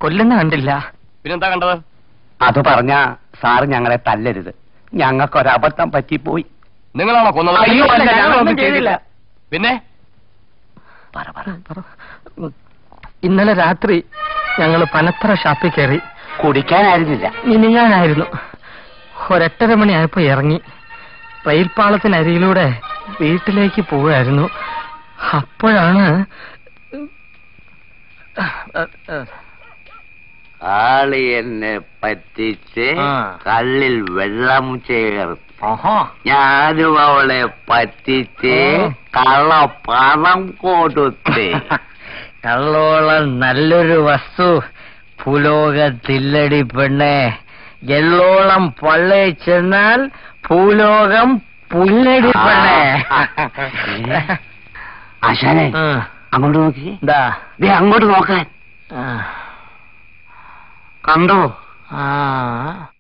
കൊല്ലുന്ന കണ്ടില്ല പിന്നെന്താ കണ്ടത് അത് പറഞ്ഞ സാറ് ഞങ്ങളെ തല്ലരുത് ഞങ്ങൾക്കൊരബദ്ധം പറ്റിപ്പോയി നിങ്ങളാണോ കൊന്നത് അയ്യോ, അല്ല, ഞങ്ങളൊന്നും ചെയ്തില്ല. പിന്നെ പറ പറ ഇന്നലെ രാത്രി ഞങ്ങൾ പനത്തറ ഷാപ്പിൽ കയറി കുടിക്കാനായിരുന്നില്ല മിനിങ്ങാനായിരുന്നു ഒരെട്ടര മണിയായപ്പോ ഇറങ്ങി റെയിൽപാളത്തിനരികിലൂടെ വീട്ടിലേക്ക് പോവുകയായിരുന്നു അപ്പോഴാണ് ആളി എന്നെ പറ്റിച്ച് ആ. കള്ളിൽ വെള്ളം ചേർത്ത് ഓഹോ ഞാനും അവളെ പറ്റിച്ച് ആ. കള്ള പണം കൊടുത്ത് കള്ളോളം നല്ലൊരു വസ്തു ഭൂലോകത്തില്ലടി പെണ്ണെ എള്ളോളം പള്ളേ ചെന്നാൽ ഭൂലോകം പുല്ലടി പെണ്ണെ ആശാനെ ആ, അങ്ങോട്ട് നോക്കി എന്താ ദേ അങ്ങോട്ട് നോക്കാൻ ആ, കണ്ടോ ആ